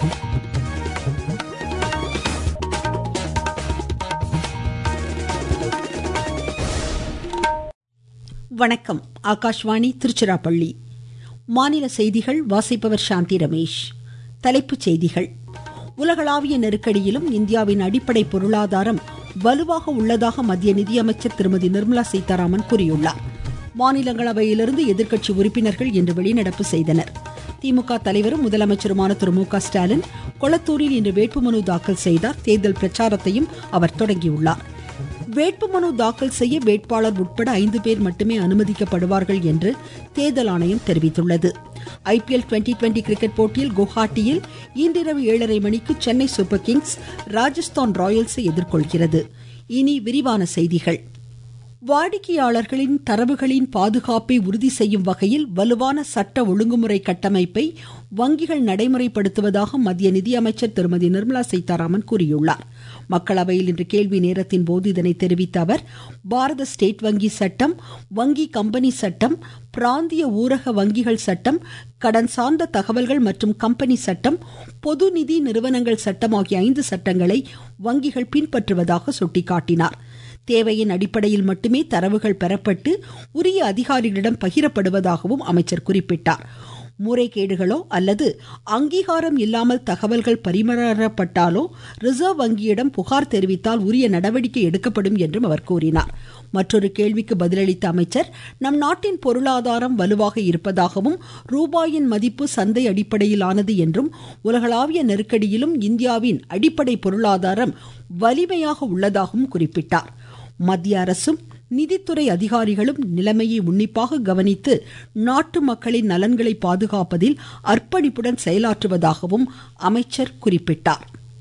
வணக்கம் ஆகாஷ்வாணி திருச்சிராப்பள்ளி மாநில செய்திகள் வாசிப்பவர் சாந்தி ரமேஷ் தலைப்புச் செய்திகள் உலகளாவிய நெருக்கடியிலும் இந்தியாவின் அடிப்படை பொருளாதாரம் வலுவாக உள்ளதாக மத்திய நிதியமைச்சர் திருமதி நிர்மலா சீதாராமன் கூறியுள்ளார் மாநிலங்களவையிலிருந்து எதிர்க்கட்சி உறுப்பினர்கள் இன்று வெளிநடப்பு செய்தனர் திமுக தலைவரும் முதலமைச்சருமான திரு மு க ஸ்டாலின் கொளத்தூரில் இன்று வேட்புமனு தாக்கல் செய்தார் தேர்தல் பிரச்சாரத்தையும் அவர் தொடங்கியுள்ளார் வேட்புமனு தாக்கல் செய்ய வேட்பாளர் உட்பட ஐந்து பேர் மட்டுமே அனுமதிக்கப்படுவார்கள் என்று தேர்தல் ஆணையம் தெரிவித்துள்ளது ஐபிஎல் டுவெண்டி டுவெண்டி கிரிக்கெட் போட்டியில் குவஹாட்டியில் இன்றிரவு ஏழரை மணிக்கு சென்னை சூப்பர் கிங்ஸ் ராஜஸ்தான் ராயல்ஸை எதிர்கொள்கிறது இனி விரிவான செய்திகள் வாடிக்கையாளர்களின் தரவுகளின் பாதுகாப்பை உறுதி செய்யும் வகையில் வலுவான சட்ட ஒழுங்குமுறை கட்டமைப்பை வங்கிகள் நடைமுறைப்படுத்துவதாக மத்திய நிதியமைச்சர் திருமதி நிர்மலா சீதாராமன் கூறியுள்ளார் மக்களவையில் இன்று கேள்வி நேரத்தின் போது இதனை தெரிவித்த அவர் பாரத ஸ்டேட் வங்கி சட்டம் வங்கி கம்பெனி சட்டம் பிராந்திய ஊரக வங்கிகள் சட்டம் கடன் சார்ந்த தகவல்கள் மற்றும் கம்பெனி சட்டம் பொது நிதி நிறுவனங்கள் சட்டம் ஆகிய ஐந்து சட்டங்களை வங்கிகள் பின்பற்றுவதாக சுட்டிக்காட்டினார் தேவையின் அடிப்படையில் மட்டுமே தரவுகள் பெறப்பட்டு உரிய அதிகாரிகளிடம் பகிரப்படுவதாகவும் அமைச்சர் குறிப்பிட்டார் முறைகேடுகளோ அல்லது அங்கீகாரம் இல்லாமல் தகவல்கள் பரிமாறப்பட்டாலோ ரிசர்வ் வங்கியிடம் புகார் தெரிவித்தால் உரிய நடவடிக்கை எடுக்கப்படும் என்றும் அவர் கூறினார் மற்றொரு கேள்விக்கு பதிலளித்த அமைச்சர் நம் நாட்டின் பொருளாதாரம் வலுவாக இருப்பதாகவும் ரூபாயின் மதிப்பு சந்தை அடிப்படையிலானது என்றும் உலகளாவிய நெருக்கடியிலும் இந்தியாவின் அடிப்படை பொருளாதாரம் வலிமையாக உள்ளதாகவும் குறிப்பிட்டார் மத்திய அரசும் நிதித்துறை அதிகாரிகளும் நிலைமையை உன்னிப்பாக கவனித்து நாட்டு மக்களின் நலன்களை பாதுகாப்பதில் அர்ப்பணிப்புடன் செயலாற்றுவதாகவும் அமைச்சர் குறிப்பிட்டார்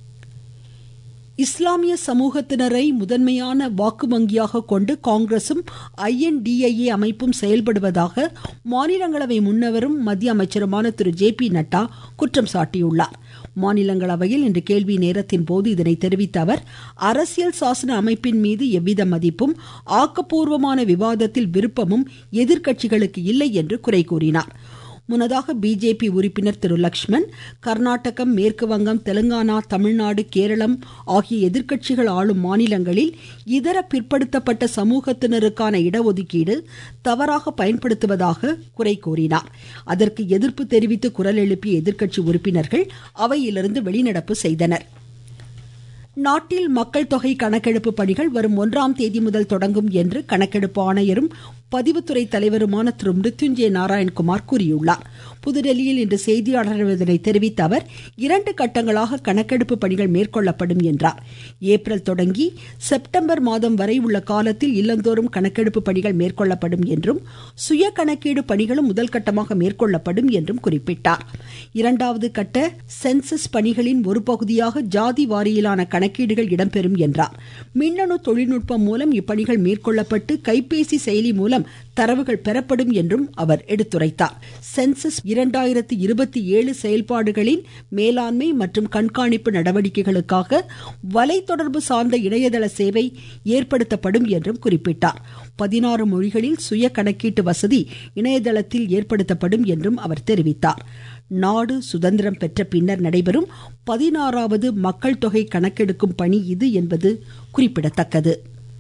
இஸ்லாமிய சமூகத்தினரை முதன்மையான வாக்கு வங்கியாக கொண்டு காங்கிரசும் ஐஎன்டிஐஏ அமைப்பும் செயல்படுவதாக மாநிலங்களவை முன்னவரும் மத்திய அமைச்சருமான திரு ஜே பி நட்டா குற்றம் சாட்டியுள்ளார் மாநிலங்களவையில் இன்று கேள்வி நேரத்தின் போது இதனை தெரிவித்த அவர் அரசியல் சாசன அமைப்பின் மீது எவ்வித மதிப்பும் ஆக்கப்பூர்வமான விவாதத்தில் விருப்பமும் எதிர்க்கட்சிகளுக்கு இல்லை என்று குறை கூறினார் முன்னதாக பிஜேபி உறுப்பினர் திரு லக்ஷ்மண் கர்நாடகம் மேற்கு வங்கம் தெலுங்கானா தமிழ்நாடு கேரளம் ஆகிய எதிர்க்கட்சிகள் ஆளும் மாநிலங்களில் இதர பிற்படுத்தப்பட்ட சமூகத்தினருக்கான இடஒதுக்கீடு தவறாக பயன்படுத்துவதாக குறை கூறினார் அதற்கு எதிர்ப்பு தெரிவித்து குரல் எழுப்பிய எதிர்க்கட்சி உறுப்பினர்கள் அவையிலிருந்து வெளிநடப்பு செய்தனர் நாட்டில் மக்கள் தொகை கணக்கெடுப்பு பணிகள் வரும் ஒன்றாம் தேதி முதல் தொடங்கும் என்று கணக்கெடுப்பு ஆணையரும் பதிவுத்துறை தலைவருமான திரு மிருத்யுஞ்சய நாராயண்குமார் கூறியுள்ளார் புதுடெல்லியில் இன்று செய்தியாளர்கள் இதனை தெரிவித்த அவர் இரண்டு கட்டங்களாக கணக்கெடுப்பு பணிகள் மேற்கொள்ளப்படும் என்றார் ஏப்ரல் தொடங்கி செப்டம்பர் மாதம் வரை உள்ள காலத்தில் இல்லந்தோறும் கணக்கெடுப்பு பணிகள் மேற்கொள்ளப்படும் என்றும் சுய கணக்கீடு பணிகளும் முதல் கட்டமாக மேற்கொள்ளப்படும் என்றும் குறிப்பிட்டார் இரண்டாவது கட்ட சென்சஸ் பணிகளின் ஒரு பகுதியாக ஜாதி வாரியிலான கணக்கீடுகள் இடம்பெறும் என்றார் மின்னணு தொழில்நுட்பம் மூலம் இப்பணிகள் மேற்கொள்ளப்பட்டு கைபேசி செயலி மூலம் தரவுகள் பெறப்படும் என்றும் அவர் எடுத்துரைத்தார் சென்சஸ் இரண்டாயிரத்தி இருபத்தி ஏழு செயல்பாடுகளின் மேலாண்மை மற்றும் கண்காணிப்பு நடவடிக்கைகளுக்காக வலைத்தொடர்பு சார்ந்த இணையதள சேவை ஏற்படுத்தப்படும் என்றும் குறிப்பிட்டார் பதினாறு மொழிகளில் சுய கணக்கீட்டு வசதி இணையதளத்தில் ஏற்படுத்தப்படும் என்றும் அவர் தெரிவித்தார் நாடு சுதந்திரம் பெற்ற பின்னர் நடைபெறும் பதினாறாவது மக்கள் தொகை கணக்கெடுக்கும் பணி இது என்பது குறிப்பிடத்தக்கது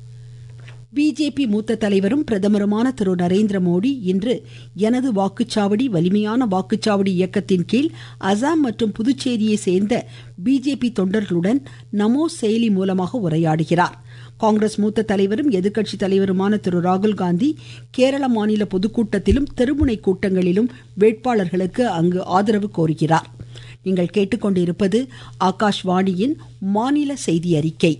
பிஜேபி மூத்த தலைவரும் பிரதமருமான திரு நரேந்திர மோடி இன்று எனது வாக்குச்சாவடி வலிமையான வாக்குச்சாவடி இயக்கத்தின் கீழ் அசாம் மற்றும் புதுச்சேரியை சேர்ந்த பிஜேபி தொண்டர்களுடன் நமோ செயலி மூலமாக உரையாடுகிறார் காங்கிரஸ் மூத்த தலைவரும் எதிர்க்கட்சி தலைவருமான திரு ராகுல் காந்தி கேரள மாநில பொதுக்கூட்டத்திலும் தெருமுனை கூட்டங்களிலும் வேட்பாளர்களுக்கு அங்கு ஆதரவு கோருகிறார் நீங்கள் கேட்டுக்கொண்டிருப்பது ஆகாஷ்வாணியின் மாநில செய்தி அறிக்கை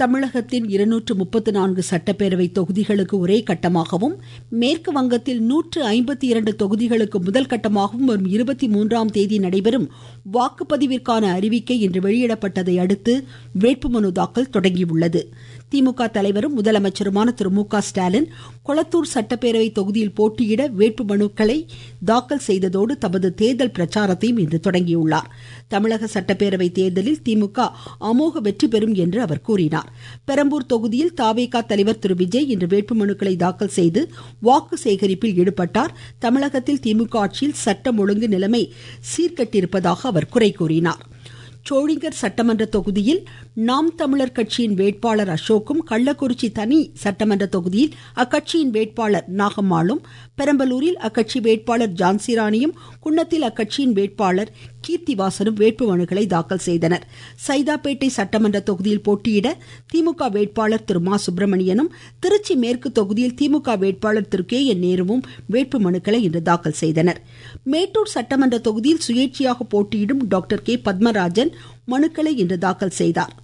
தமிழகத்தின் இருநூற்று முப்பத்து நான்கு சட்டப்பேரவை தொகுதிகளுக்கு ஒரே கட்டமாகவும் மேற்கு வங்கத்தில் நூற்று ஐம்பத்தி இரண்டு தொகுதிகளுக்கு முதல் கட்டமாகவும் வரும் இருபத்தி மூன்றாம் தேதி நடைபெறும் வாக்குப்பதிவிற்கான அறிவிக்கை இன்று வெளியிடப்பட்டதை அடுத்து வேட்புமனு தாக்கல் தொடங்கியுள்ளது திமுக தலைவரும் முதலமைச்சருமான திரு மு க ஸ்டாலின் கொளத்தூர் சட்டப்பேரவை தொகுதியில் போட்டியிட வேட்புமனுக்களை தாக்கல் செய்ததோடு தமது தேர்தல் பிரச்சாரத்தையும் இன்று தொடங்கியுள்ளார் தமிழக சட்டப்பேரவை தேர்தலில் திமுக அமோக வெற்றி பெறும் என்று அவர் கூறினார் பெரம்பூர் தொகுதியில் தாவேகா தலைவர் திரு விஜய் இன்று வேட்புமனுக்களை தாக்கல் செய்து வாக்கு சேகரிப்பில் ஈடுபட்டார் தமிழகத்தில் திமுக ஆட்சியில் சட்டம் ஒழுங்கு நிலைமை சீர்கட்டிருப்பதாக அவர் குறை கூறினார் சோழிங்கர் சட்டமன்ற தொகுதியில் நாம் தமிழர் கட்சியின் வேட்பாளர் அசோக்கும் கள்ளக்குறிச்சி தனி சட்டமன்ற தொகுதியில் அக்கட்சியின் வேட்பாளர் நாகம்மாளும் பெரம்பலூரில் அக்கட்சி வேட்பாளர் ஜான்சிராணியும் குன்னத்தில் அக்கட்சியின் வேட்பாளர் கீர்த்திவாசனும் வேட்புமனுக்களை தாக்கல் செய்தனர் சைதாப்பேட்டை சட்டமன்ற தொகுதியில் போட்டியிட திமுக வேட்பாளர் திரு மா சுப்பிரமணியனும் திருச்சி மேற்கு தொகுதியில் திமுக வேட்பாளர் திரு கே என் நேருவும் வேட்புமனுக்களை இன்று தாக்கல் செய்தனர் மேட்டூர் சட்டமன்ற தொகுதியில் சுயேட்சையாக போட்டியிடும் டாக்டர் கே பத்மராஜன் மனுக்களை இன்று தாக்கல் செய்தார்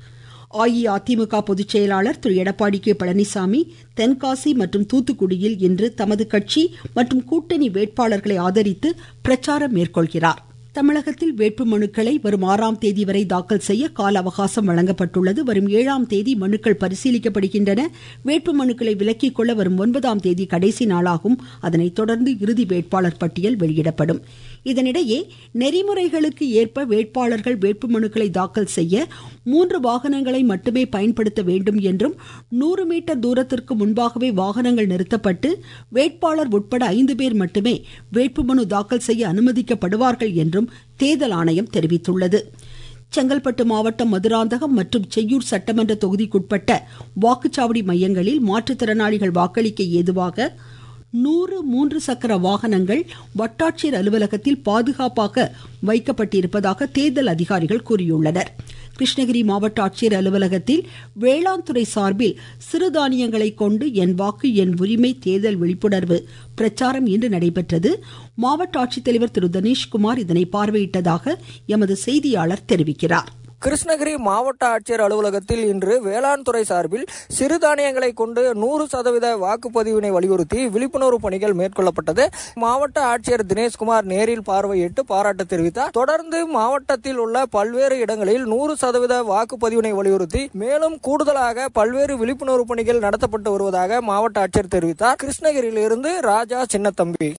அஇஅதிமுக பொதுச் செயலாளர் திரு எடப்பாடி கே பழனிசாமி தென்காசி மற்றும் தூத்துக்குடியில் இன்று தமது கட்சி மற்றும் கூட்டணி வேட்பாளர்களை ஆதரித்து பிரச்சாரம் மேற்கொள்கிறார் தமிழகத்தில் வேட்புமனுக்களை வரும் ஆறாம் தேதி வரை தாக்கல் செய்ய கால அவகாசம் வழங்கப்பட்டுள்ளது வரும் ஏழாம் தேதி மனுக்கள் பரிசீலிக்கப்படுகின்றன வேட்புமனுக்களை விலக்கிக் கொள்ள வரும் ஒன்பதாம் தேதி கடைசி நாளாகும் அதனைத் தொடர்ந்து இறுதி வேட்பாளர் பட்டியல் வெளியிடப்படும் இதனிடையே நெறிமுறைகளுக்கு ஏற்ப வேட்பாளர்கள் வேட்புமனுக்களை தாக்கல் செய்ய மூன்று வாகனங்களை மட்டுமே பயன்படுத்த வேண்டும் என்றும் நூறு மீட்டர் தூரத்திற்கு முன்பாகவே வாகனங்கள் நிறுத்தப்பட்டு வேட்பாளர் உட்பட ஐந்து பேர் மட்டுமே வேட்புமனு தாக்கல் செய்ய அனுமதிக்கப்படுவார்கள் என்றும் தேர்தல் ஆணையம் தெரிவித்துள்ளது செங்கல்பட்டு மாவட்டம் மதுராந்தகம் மற்றும் செய்யூர் சட்டமன்ற தொகுதிக்குட்பட்ட வாக்குச்சாவடி மையங்களில் மாற்றுத்திறனாளிகள் வாக்களிக்க ஏதுவாக நூறு மூன்று சக்கர வாகனங்கள் வட்டாட்சியர் அலுவலகத்தில் பாதுகாப்பாக வைக்கப்பட்டிருப்பதாக தேர்தல் அதிகாரிகள் கூறியுள்ளனர் கிருஷ்ணகிரி மாவட்ட ஆட்சியர் அலுவலகத்தில் வேளாண் துறை சார்பில் சிறுதானியங்களை கொண்டு என் வாக்கு என் உரிமை தேர்தல் விழிப்புணர்வு பிரச்சாரம் இன்று நடைபெற்றது மாவட்ட ஆட்சித்தலைவர் திரு தனேஷ்குமார் இதனை பார்வையிட்டதாக எமது செய்தியாளர் தெரிவிக்கிறார் கிருஷ்ணகிரி மாவட்ட ஆட்சியர் அலுவலகத்தில் இன்று வேளாண் துறை சார்பில் சிறுதானியங்களை கொண்டு நூறு சதவீத வாக்குப்பதிவினை வலியுறுத்தி விழிப்புணர்வு பணிகள் மேற்கொள்ளப்பட்டது மாவட்ட ஆட்சியர் தினேஷ்குமார் நேரில் பார்வையிட்டு பாராட்டு தெரிவித்தார் தொடர்ந்து மாவட்டத்தில் உள்ள பல்வேறு இடங்களில் நூறு சதவீத வாக்குப்பதிவினை வலியுறுத்தி மேலும் கூடுதலாக பல்வேறு விழிப்புணர்வு பணிகள் நடத்தப்பட்டு வருவதாக மாவட்ட ஆட்சியர் தெரிவித்தார் கிருஷ்ணகிரியிலிருந்து ராஜா சின்னத்தம்பி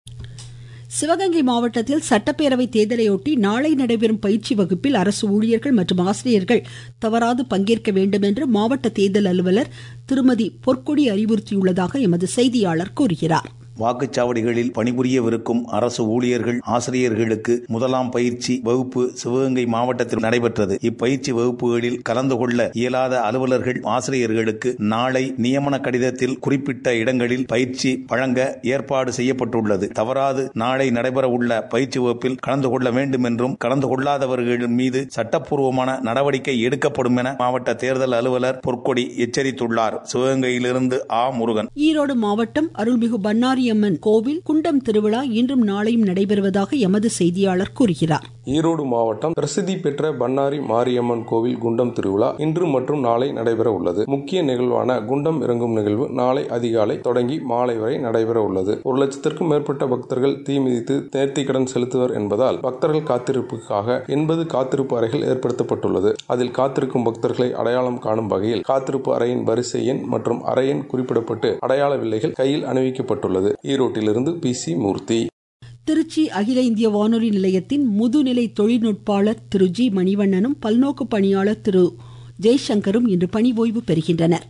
சிவகங்கை மாவட்டத்தில் சட்டப்பேரவை தேர்தலையொட்டி நாளை நடைபெறும் பயிற்சி வகுப்பில் அரசு ஊழியர்கள் மற்றும் ஆசிரியர்கள் தவறாது பங்கேற்க வேண்டும் என்று மாவட்ட தேர்தல் அலுவலர் திருமதி பொற்கொடி அறிவுறுத்தியுள்ளதாக எமது செய்தியாளர் கூறுகிறார் வாக்குச்சாவடிகளில் பணிபுரியவிருக்கும் அரசு ஊழியர்கள் ஆசிரியர்களுக்கு முதலாம் பயிற்சி வகுப்பு சிவகங்கை மாவட்டத்தில் நடைபெற்றது இப்பயிற்சி வகுப்புகளில் கலந்து கொள்ள இயலாத அலுவலர்கள் ஆசிரியர்களுக்கு நாளை நியமன கடிதத்தில் குறிப்பிட்ட இடங்களில் பயிற்சி வழங்க ஏற்பாடு செய்யப்பட்டுள்ளது தவறாது நாளை நடைபெற உள்ள பயிற்சி வகுப்பில் கலந்து கொள்ள வேண்டும் என்றும் கலந்து கொள்ளாதவர்கள் மீது சட்டப்பூர்வமான நடவடிக்கை எடுக்கப்படும் என மாவட்ட தேர்தல் அலுவலர் பொற்கொடி எச்சரித்துள்ளார் சிவகங்கையிலிருந்து ஆ முருகன் ஈரோடு மாவட்டம் அருள்மிகு பன்னாரி மாரியம்மன் கோவில் குண்டம் திருவிழா இன்றும் நாளையும் நடைபெறுவதாக எமது செய்தியாளர் கூறுகிறார் ஈரோடு மாவட்டம் பிரசித்தி பெற்ற பன்னாரி மாரியம்மன் கோவில் குண்டம் திருவிழா இன்று மற்றும் நாளை நடைபெற உள்ளது முக்கிய நிகழ்வான குண்டம் இறங்கும் நிகழ்வு நாளை அதிகாலை தொடங்கி மாலை வரை நடைபெற உள்ளது ஒரு லட்சத்திற்கும் மேற்பட்ட பக்தர்கள் தீ மிதித்து நேர்த்தி கடன் செலுத்துவர் என்பதால் பக்தர்கள் காத்திருப்புக்காக எண்பது காத்திருப்பு அறைகள் ஏற்படுத்தப்பட்டுள்ளது அதில் காத்திருக்கும் பக்தர்களை அடையாளம் காணும் வகையில் காத்திருப்பு அறையின் வரிசை எண் மற்றும் அறை எண் குறிப்பிடப்பட்டு அடையாள வில்லைகள் கையில் அணிவிக்கப்பட்டுள்ளது ஈரோட்டிலிருந்து பி சி மூர்த்தி திருச்சி அகில இந்திய வானொலி நிலையத்தின் முதுநிலை தொழில்நுட்பாளர் திரு ஜி மணிவண்ணனும் பல்நோக்கு பணியாளர் திரு ஜெய்சங்கரும் இன்று பணி ஓய்வு பெறுகின்றனர்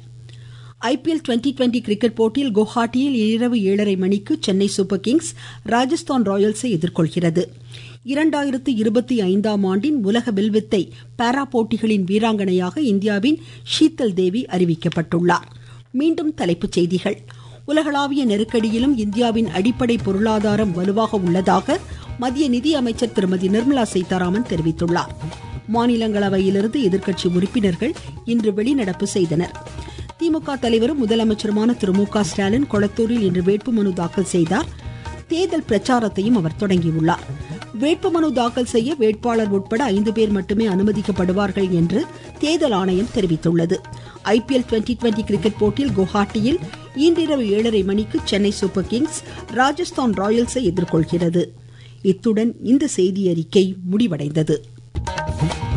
ஐபிஎல் டுவெண்டி டுவெண்டி கிரிக்கெட் போட்டியில் குவஹாட்டியில் இரவு ஏழரை மணிக்கு சென்னை சூப்பர் கிங்ஸ் ராஜஸ்தான் ராயல்ஸை எதிர்கொள்கிறது இரண்டாயிரத்து இருபத்தி ஐந்தாம் ஆண்டின் உலக வில்வித்தை பாரா போட்டிகளின் வீராங்கனையாக இந்தியாவின் ஷீத்தல் தேவி அறிவிக்கப்பட்டுள்ளார் மீண்டும் தலைப்புச் செய்திகள் உலகளாவிய நெருக்கடியிலும் இந்தியாவின் அடிப்படை பொருளாதாரம் வலுவாக உள்ளதாக மத்திய நிதி அமைச்சர் திருமதி நிர்மலா சீதாராமன் தெரிவித்துள்ளார் மாநிலங்களவையிலிருந்து எதிர்க்கட்சி உறுப்பினர்கள் இன்று வெளிநடப்பு செய்தனர் திமுக தலைவரும் முதலமைச்சருமான திரு மு க ஸ்டாலின் கொளத்தூரில் இன்று வேட்புமனு தாக்கல் செய்தார் தேர்தல் பிரச்சாரத்தையும் அவர் தொடங்கியுள்ளார் வேட்புமனு தாக்கல் செய்ய வேட்பாளர் உட்பட ஐந்து பேர் மட்டுமே அனுமதிக்கப்படுவார்கள் என்று தேர்தல் ஆணையம் தெரிவித்துள்ளது ஐபிஎல் டுவெண்டி டுவெண்டி கிரிக்கெட் போட்டியில் குவஹாட்டியில் இன்றிரவு ஏழரை மணிக்கு சென்னை சூப்பர் கிங்ஸ் ராஜஸ்தான் ராயல்ஸை எதிர்கொள்கிறது இத்துடன் இந்த செய்தி அறிக்கை முடிவடைந்தது